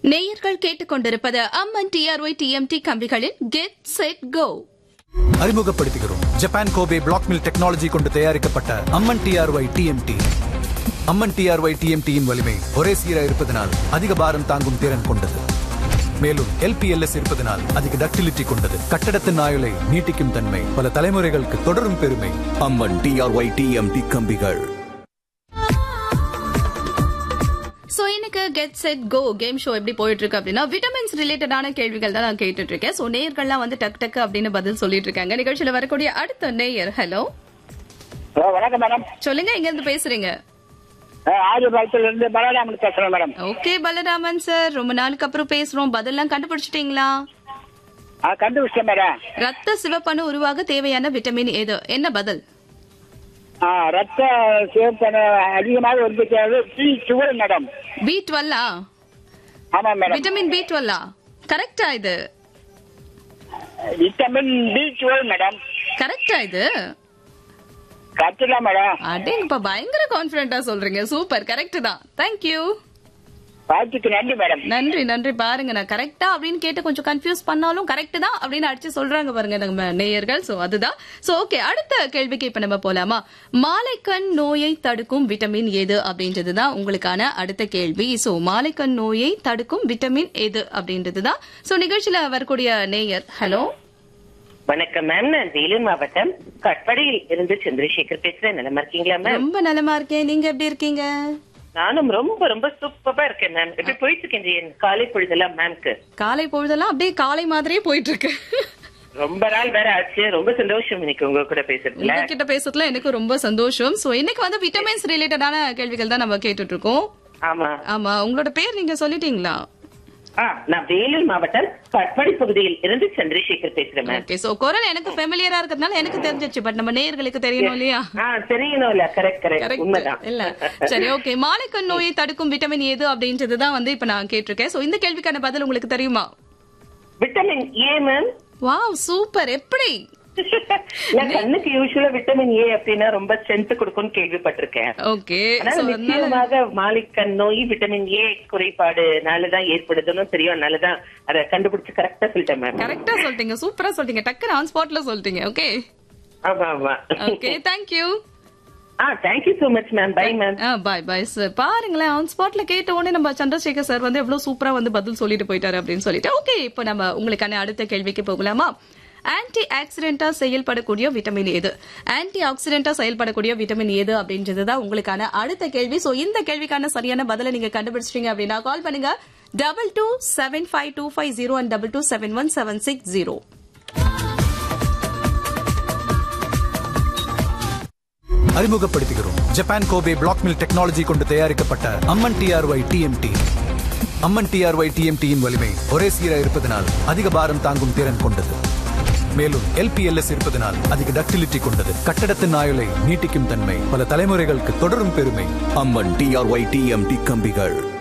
நேயர்கள் கேட்டுக்கொண்டிருப்பது Amman TRY TMT கம்பிகளின் கெட் செட் கோ அறிமுகப்படுத்துகிறோம் Japan Kobe block mill technology கொண்டு தயாரிக்கப்பட்ட Amman TRY TMT Amman TRY டிஎம்டியின் வலிமை ஒரே சீராக இருப்பதனால் அதிக பாரம் தாங்கும் திறன் கொண்டது மேலும் எல்பிஎல்எஸ் இருப்பதனால் அதிக டக்டிலிட்டி கொண்டது கட்டடத்தின் ஆயுளை நீட்டிக்கும் தன்மை பல தலைமுறைகளுக்கு தொடரும் பெருமை அம்மன் டிஆர்ஒய் டிஎம்டி கம்பிகள் சோ இன்னைக்கு get set go game show எப்படி போயிட்டு இருக்கு அப்படின்னா விட்டமின்ஸ் ரிலேட்டடான கேள்விகள் தான் நான் கேட்டுட்டு இருக்கேன் சோ நேயர்கள்லாம் வந்து டக் டக் அப்படின்னு பதில் சொல்லிட்டு இருக்காங்க நிகழ்ச்சியில வரக்கூடிய அடுத்த நேயர் ஹலோ ஹலோ வணக்கம் மேடம் சொல்லுங்க எங்க இருந்து பேசுறீங்க ஆதிபாளத்துல இருந்து பலராமன் பேசுறேன் மேடம் ஓகே பலராமன் சார் ரொம்ப நாளுக்கு அப்புறம் பேசுறோம் பதிலாம் கண்டுபிடிச்சிட்டீங்களா ஆ கண்டுபிடிச்சேன் மேடம் ரத்த சிவப்பணு உருவாக தேவையான விட்டமின் எது என்ன பதில் ஆ ரத்த சிவப்பண அதிகமாக உற்பத்தியாவது பி சுகர் மேடம் பி டுவெல்லா ஆமா மேடம் விட்டமின் பி டுவெல்லா கரெக்டா இது விட்டமின் பி சுகர் மேடம் கரெக்டா இது கத்துடா மேடம் அடேங்கப்பா பயங்கர கான்பிடண்டா சொல்றீங்க சூப்பர் கரெக்ட் தான் தேங்க்யூ பார்த்துக்கு நன்றி மேடம் நன்றி நன்றி பாருங்க நான் கரெக்டா அப்படின்னு கேட்டு கொஞ்சம் கன்ஃபியூஸ் பண்ணாலும் கரெக்ட் தான் அப்படின்னு அடிச்சு சொல்றாங்க பாருங்க நம்ம நேயர்கள் சோ அதுதான் சோ ஓகே அடுத்த கேள்விக்கு இப்ப நம்ம போலாமா மாலைக்கண் நோயை தடுக்கும் விட்டமின் எது அப்படின்றது தான் உங்களுக்கான அடுத்த கேள்வி சோ மாலைக்கண் நோயை தடுக்கும் விட்டமின் எது அப்படின்றது தான் சோ நிகழ்ச்சியில வரக்கூடிய நேயர் ஹலோ வணக்கம் மேம் நான் வேலூர் மாவட்டம் கட்படியில் இருந்து சந்திரசேகர் பேசுறேன் நலமா இருக்கீங்களா மேம் ரொம்ப நலமா இருக்கேன் நீங்க எப்படி இருக்கீங்க நானும் ரொம்ப ரொம்ப சூப்பரா இருக்கேன் மேம் எப்படி போயிட்டு இருக்கேன் என் காலை பொழுதெல்லாம் மேம்க்கு காலை பொழுதெல்லாம் அப்படியே காலை மாதிரியே போயிட்டு இருக்கு ரொம்ப நாள் வேற ஆச்சு ரொம்ப சந்தோஷம் இன்னைக்கு உங்க கூட பேசுறதுல உங்ககிட்ட பேசுறதுல எனக்கு ரொம்ப சந்தோஷம் சோ இன்னைக்கு வந்து விட்டமின்ஸ் ரிலேட்டடான கேள்விகள் தான் நம்ம கேட்டுட்டு இருக்கோம் ஆமா ஆமா உங்களோட பேர் நீங்க சொல்லிட்டீங்களா ஆ நான் வேலூர் மாவட்டம் கட்படி பகுதியில் இருந்து சந்திரசேகர் பேசுறேன் மேம் ஓகே சோ குரல் எனக்கு ஃபெமிலியரா இருக்கிறதுனால எனக்கு தெரிஞ்சிச்சு பட் நம்ம நேயர்களுக்கு தெரியணும் இல்லையா ஆ தெரியணும்ல கரெக்ட் கரெக்ட் கரெக்ட் உண்மைதான் இல்ல சரி ஓகே மாலைக்கண் நோயை தடுக்கும் விட்டமின் எது அப்படின்றது தான் வந்து இப்ப நான் கேட்டிருக்கேன் சோ இந்த கேள்விக்கான பதில் உங்களுக்கு தெரியுமா vitamin A ma'am wow super எப்படி நான் கண்ணுக்கு யூஸ்வலா விட்டமின் ஏ அப்படின்னா ரொம்ப ஸ்ட்ரென்த் கொடுக்கும்னு கேள்விப்பட்டிருக்கேன் ஓகே அதனால நிச்சயமாக மாலிக்கண் நோய் விட்டமின் ஏ குறைபாடுனாலதான் ஏற்படுதுன்னு தெரியும் அதனாலதான் அதை கண்டுபிடிச்சு கரெக்டா சொல்லிட்டேன் மேம் கரெக்டா சொல்லிட்டீங்க சூப்பரா சொல்லிட்டீங்க டக்குனு ஆன் ஸ்பாட்ல சொல்லிட்டீங்க ஓகே ஆமா ஆமா ஓகே தேங்க்யூ ஆ thank you so much ma'am bye ma'am bye bye sir பாருங்களேன் ஆன் ஸ்பாட்ல கேட்ட உடனே நம்ம சந்திரசேகர் சார் வந்து எவ்வளவு சூப்பரா வந்து பதில் சொல்லிட்டு போயிட்டாரு அப்படின்னு சொல்லிட்டு ஓகே இப்போ நம்ம உங்களுக்கான அடுத்த கேள்விக்கு போகலாமா ஆன்டி ஆக்சிடென்டா செயல்படக்கூடிய விட்டமின் எது ஆன்டி ஆக்சிடென்டா செயல்படக்கூடிய விட்டமின் எது அப்படின்றது தான் உங்களுக்கான அடுத்த கேள்வி சோ இந்த கேள்விக்கான சரியான பதிலை நீங்க கண்டுபிடிச்சிட்டீங்க அப்படின்னா கால் பண்ணுங்க double two seven five two five zero and double two seven one seven six zero அறிமுகப்படுத்துகிறோம் Japan Kobe block mill technology கொண்டு தயாரிக்கப்பட்ட Amman TRY TMT Amman TRY டிஎம்டியின் வலிமை ஒரே சீராக இருப்பதனால் அதிக பாரம் தாங்கும் திறன் கொண்டது மேலும் எல்பிஎல்எஸ் இருப்பதனால் அதிக டக்டிலிட்டி கொண்டது கட்டடத்தின் ஆயுளை நீட்டிக்கும் தன்மை பல தலைமுறைகளுக்கு தொடரும் பெருமை அம்மன் டிஆர்ஒய் டிஎம்டி கம்பிகள்